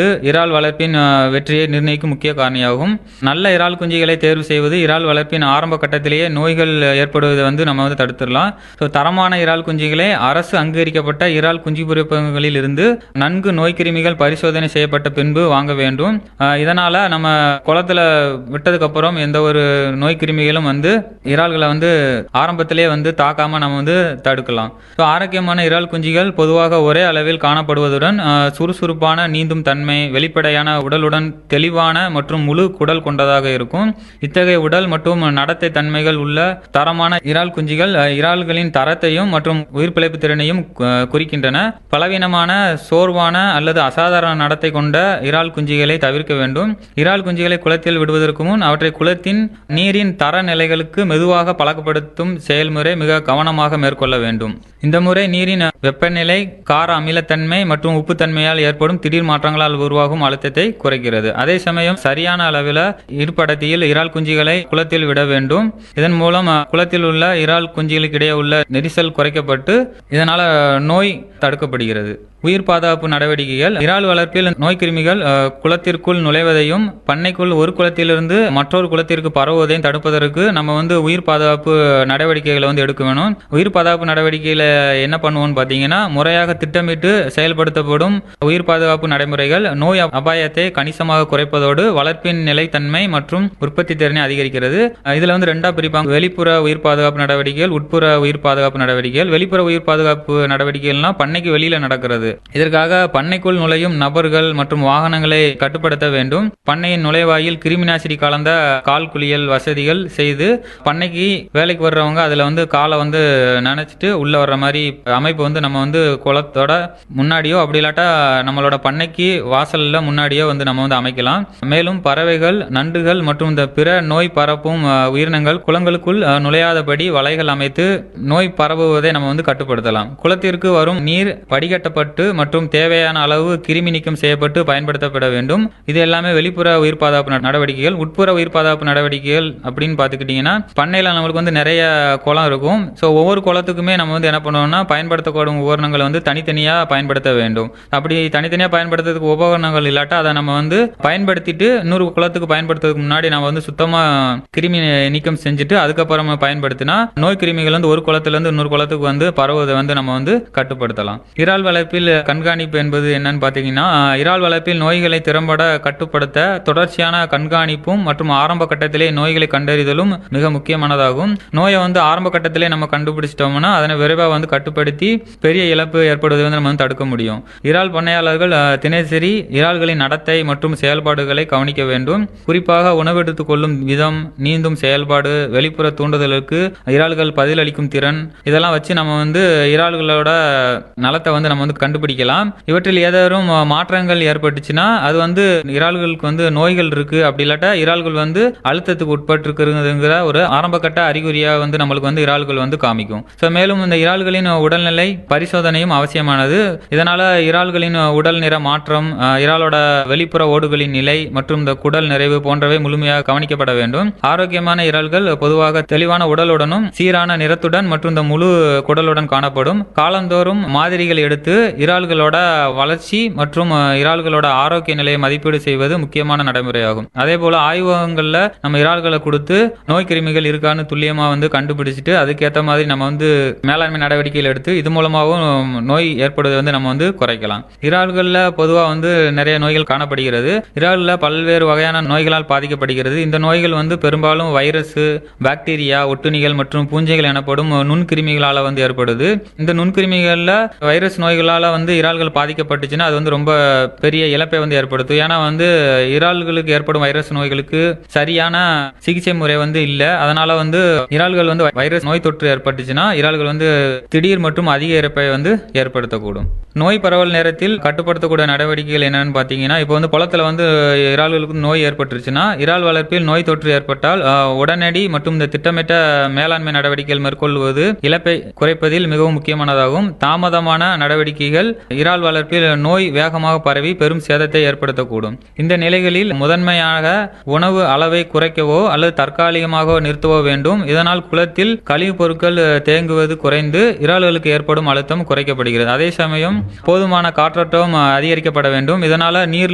இறால் வளர்ப்பின் அஹ், வெற்றியை நிர்ணயிக்கும் முக்கிய காரணியாகும் நல்ல இறால் குஞ்சுகளை தேர்வு செய்வது இறால் வளர்ப்பின் ஆரம்ப கட்டத்திலேயே நோய்கள் ஏற்படுவதை வந்து நம்ம வந்து தடுத்துடலாம் ஸோ தரமான இறால் குஞ்சுகளை அரசு அங்கீகரிக்கப்பட்ட இறால் குஞ்சு பொறிப்பகங்களில் இருந்து நன்கு நோய் கிருமிகள் பரிசோதனை செய்யப்பட்ட பின்பு வாங்க வேண்டும் அஹ், இதனால நம்ம குளத்துல விட்டதுக்கு அப்புறம் எந்த ஒரு நோய் கிருமிகளும் வந்து இறால்களை வந்து ஆரம்பத்திலே வந்து தாக்காம நம்ம வந்து தடுக்கலாம் ஸோ ஆரோக்கியமான இறால் குஞ்சுகள் பொதுவாக ஒரே அளவில் காணப்படுவதுடன் அஹ், சுறுசுறுப்பான நீந்தும் தன்மை வெளிப்படையான உடலுடன் தெளிவான மற்றும் முழு குடல் கொண்டதாக இருக்கும் இத்தகைய உடல் மற்றும் நடத்தை தன்மைகள் உள்ள தரமான இறால் குஞ்சுகள் அஹ், இறால்களின் தரத்தையும் மற்றும் உயிர் பிழைப்பு திறனையும் அஹ், குறிக்கின்றன பலவீனமான சோர்வான அல்லது அசாதாரண நடத்தை கொண்ட இறால் குஞ்சுகளை தவிர்க்க வேண்டும் இறால் குஞ்சுகளை குளத்தில் விடுவதற்கு முன் அவற்றை குளத்தின் நீரின் தர நிலைகளுக்கு மெதுவாக பழக்கப்படுத்தும் செயல்முறை மிக கவனமாக மேற்கொள்ள வேண்டும் இந்த முறை நீரின் வெப்பநிலை கார அமிலத்தன்மை மற்றும் உப்புத்தன்மையால் ஏற்படும் திடீர் மாற்றங்களால் உருவாகும் அழுத்தத்தை குறைக்கிறது அதே சமயம் சரியான அளவில் இருப்படத்தியில் இறால் குஞ்சுகளை குளத்தில் விட வேண்டும் இதன் மூலம் அஹ், குளத்தில் உள்ள இறால் குஞ்சுகளுக்கு இடையே உள்ள நெரிசல் குறைக்கப்பட்டு இதனால நோய் தடுக்கப்படுகிறது உயிர் பாதுகாப்பு நடவடிக்கைகள் இறால் வளர்ப்பில் நோய் கிருமிகள் அஹ், குளத்திற்குள் நுழைவதையும் பண்ணைக்குள் ஒரு குளத்திலிருந்து மற்றொரு குளத்திற்கு பரவுவதையும் தடுப்பதற்கு நம்ம வந்து உயிர் பாதுகாப்பு நடவடிக்கைகளை வந்து எடுக்க வேணும் உயிர் பாதுகாப்பு நடவடிக்கையில என்ன பண்ணுவோம்னு பார்த்தீங்கன்னா முறையாக திட்டமிட்டு செயல்படுத்தப்படும் உயிர் பாதுகாப்பு நடைமுறைகள் நோய் அபாயத்தை கணிசமாக குறைப்பதோடு வளர்ப்பின் நிலைத்தன்மை மற்றும் உற்பத்தி திறனை அதிகரிக்கிறது அஹ், இதுல வந்து ரெண்டா பிரிப்பாங்க வெளிப்புற உயிர் பாதுகாப்பு நடவடிக்கைகள் உட்புற உயிர் பாதுகாப்பு நடவடிக்கைகள் வெளிப்புற உயிர் பாதுகாப்பு நடவடிக்கைகள்னா பண்ணைக்கு வெளியில நடக்கிறது இதற்காக பண்ணைக்குள் நுழையும் நபர்கள் மற்றும் வாகனங்களை கட்டுப்படுத்த வேண்டும் பண்ணையின் நுழைவாயில் கிருமிநாசினி கலந்த கால் குளியல் வசதிகள் செய்து பண்ணைக்கு வேலைக்கு வர்றவங்க அதுல வந்து காலை வந்து நினைச்சிட்டு உள்ள வர்ற மாதிரி அமைப்பு வந்து நம்ம வந்து குளத்தோட முன்னாடியோ அப்படி இல்லாட்டா நம்மளோட பண்ணைக்கு வாசல்ல முன்னாடியோ வந்து நம்ம வந்து அமைக்கலாம் மேலும் பறவைகள் நண்டுகள் மற்றும் இந்த பிற நோய் பரப்பும் அஹ், உயிரினங்கள் குளங்களுக்குள் அஹ், நுழையாதபடி வலைகள் அமைத்து நோய் பரவுவதை நம்ம வந்து கட்டுப்படுத்தலாம் குளத்திற்கு வரும் நீர் வடிகட்டப்பட்டு மற்றும் தேவையான அளவு கிருமி நீக்கம் செய்யப்பட்டு பயன்படுத்தப்பட வேண்டும் இது எல்லாமே வெளிப்புற உயிர் பாதுகாப்பு நட- நடவடிக்கைகள் உட்புற உயிர் பாதுகாப்பு நடவடிக்கைகள் அப்படின்னு பார்த்துக்கிட்டிங்கன்னா பண்ணையில் நம்மளுக்கு வந்து நிறைய குளம் இருக்கும் ஸோ ஒவ்வொரு குளத்துக்குமே நம்ம வந்து என்ன பண்ணுவோம்னா பயன்படுத்தப்படும் உபகரணங்களை வந்து தனித்தனியாக பயன்படுத்த வேண்டும் அப்படி தனித்தனியாக பயன்படுத்துறதுக்கு உபகரணங்கள் இல்லாட்டா அதை நம்ம வந்து பயன்படுத்திட்டு இன்னொரு குளத்துக்கு பயன்படுத்துறதுக்கு முன்னாடி நம்ம வந்து சுத்தமாக கிருமி நீக்கம் செஞ்சுட்டு அதுக்கப்புறமா பயன்படுத்தினா நோய் கிருமிகள் வந்து ஒரு குளத்துல இருந்து இன்னொரு குளத்துக்கு வந்து பரவுவதை வந்து நம்ம வந்து கட்டுப்படுத்தலாம் இறால் வளர்ப்பில் கண்காணிப்பு என்பது என்னன்னு பார்த்தீங்கன்னா இறால் வளர்ப்பில் நோய்களை திறம்பட கட்டுப்படுத்த தொடர்ச்சியான கண்காணிப்பும் மற்றும் ஆரம்ப கட்டத்திலே நோய்களை கண்டறிதலும் மிக முக்கியமானதாகும் நோயை வந்து ஆரம்ப கட்டத்திலே நம்ம கண்டுபிடிச்சிட்டோம்னா அதனை விரைவாக வந்து கட்டுப்படுத்தி பெரிய இழப்பு ஏற்படுவதை வந்து நம்ம வந்து தடுக்க முடியும் இறால் பண்ணையாளர்கள் அஹ், தினசரி இறால்களின் நடத்தை மற்றும் செயல்பாடுகளை கவனிக்க வேண்டும் குறிப்பாக உணவெடுத்துக் கொள்ளும் விதம் நீந்தும் செயல்பாடு வெளிப்புற தூண்டுதலுக்கு இறால்கள் பதிலளிக்கும் திறன் இதெல்லாம் வச்சு நம்ம வந்து இறால்களோட நலத்தை வந்து நம்ம வந்து கண்டுபிடிக்கலாம் இவற்றில் ஏதேனும் மாற்றங்கள் ஏற்பட்டுச்சுன்னா அது வந்து இறால்களுக்கு வந்து நோய்கள் இருக்கு அப்படி இல்லாட்டா இறால்கள் வந்து அழுத்தத்துக்கு உட்பட்டிருக்குதுங்கிற ஒரு ஆரம்பகட்ட அறிகுறியா வந்து நம்மளுக்கு வந்து இறால்கள் வந்து காமிக்கும் ஸோ மேலும் இந்த இறால்களின் உடல்நிலை பரிசோதனையும் அவசியமானது இதனால இறால்களின் உடல் நிற மாற்றம் அஹ், இறாலோட வெளிப்புற ஓடுகளின் நிலை மற்றும் இந்த குடல் நிறைவு போன்றவை முழுமையாக கவனிக்கப்பட வேண்டும் ஆரோக்கியமான இறால்கள் பொதுவாக தெளிவான உடலுடனும் சீரான நிறத்துடன் மற்றும் இந்த முழு குடலுடன் காணப்படும் காலந்தோறும் மாதிரிகள் எடுத்து இறால்களோட வளர்ச்சி மற்றும் அஹ், இறால்களோட ஆரோக்கிய நிலையை மதிப்பீடு செய்வது முக்கியமான நடைமுறையாகும் அதே போல ஆய்வகங்கள்ல நம்ம இறால்களை கொடுத்து நோய் கிருமிகள் இருக்கான்னு துல்லியமா வந்து கண்டுபிடிச்சிட்டு அதுக்கேற்ற மாதிரி நம்ம வந்து மேலாண்மை நடவடிக்கைகள் எடுத்து இது மூலமாகவும் நோய் ஏற்படுவதை வந்து நம்ம வந்து குறைக்கலாம் இறால்கள்ல பொதுவா வந்து நிறைய நோய்கள் காணப்படுகிறது இறால்ல பல்வேறு வகையான நோய்களால் பாதிக்கப்படுகிறது இந்த நோய்கள் வந்து பெரும்பாலும் வைரஸ் பாக்டீரியா ஒட்டுண்ணிகள் மற்றும் பூஞ்சைகள் எனப்படும் நுண்கிருமிகளால வந்து ஏற்படுது இந்த நுண்கிருமிகள்ல வைரஸ் நோய்களால வந்து இறால்கள் பாதிக்கப்பட்டுச்சுன்னா அது வந்து ரொம்ப பெரிய இழப்பை வந்து ஏற்படுத்தும் ஏன்னா வந்து இறால்களுக்கு ஏற்படும் வைரஸ் நோய்களுக்கு சரியான சிகிச்சை முறை வந்து இல்ல அதனால வந்து இறால்கள் வந்து வைரஸ் நோய் தொற்று ஏற்பட்டுச்சுன்னா இறால்கள் வந்து திடீர் மற்றும் அதிக இறப்பை வந்து ஏற்படுத்தக்கூடும் நோய் பரவல் நேரத்தில் கட்டுப்படுத்தக்கூடிய நடவடிக்கைகள் என்னன்னு பார்த்தீங்கன்னா இப்போ வந்து குளத்துல வந்து இறால்களுக்கு நோய் ஏற்பட்டுருச்சுன்னா இறால் வளர்ப்பில் நோய் தொற்று ஏற்பட்டால் ஆஹ், உடனடி மற்றும் இந்த திட்டமிட்ட மேலாண்மை நடவடிக்கைகள் மேற்கொள்வது இழப்பை குறைப்பதில் மிகவும் முக்கியமானதாகும் தாமதமான நடவடிக்கைகள் இறால் வளர்ப்பில் நோய் வேகமாக பரவி பெரும் சேதத்தை ஏற்படுத்தக்கூடும் இந்த நிலைகளில் முதன்மையாக உணவு அளவை குறைக்கவோ அல்லது தற்காலிகமாக நிறுத்தவோ வேண்டும் இதனால் குளத்தில் கழிவுப் பொருட்கள் தேங்குவது குறைந்து இறால்களுக்கு ஏற்படும் அழுத்தம் குறைக்கப்படுகிறது அதே சமயம் போதுமான காற்றோட்டம் அதிகரிக்கப்பட வேண்டும் இதனால நீர்